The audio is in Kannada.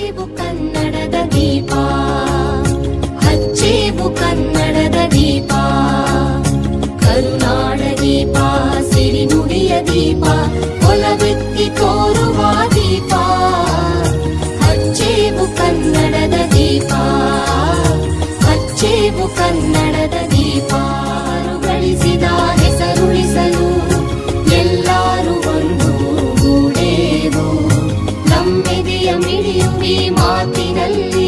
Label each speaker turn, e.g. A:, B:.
A: ಹಚ್ಚೇವು ಕನ್ನಡದ ದೀಪ ಹಚ್ಚೇವು ಕನ್ನಡದ ದೀಪ ಕರುನಾಡ ದೀಪ ಸಿರಿನುಡಿಯ ದೀಪ ಒಲವೆತ್ತಿ ತೋರುವ ದೀಪ ಹಚ್ಚೇವು ಕನ್ನಡದ ದೀಪ ಹಚ್ಚೇವು ಕನ್ನಡದ ದೀಪ ಗಳಿಸಿದ ಹೆಸರುಳಿಸಲು ಎಲ್ಲರೂ ಒಂದು ಗೂಡೇವು ನಮ್ಮೆದೆಯ ಮಿಡಿಯುವಿ ಮಾತಿನಲ್ಲಿ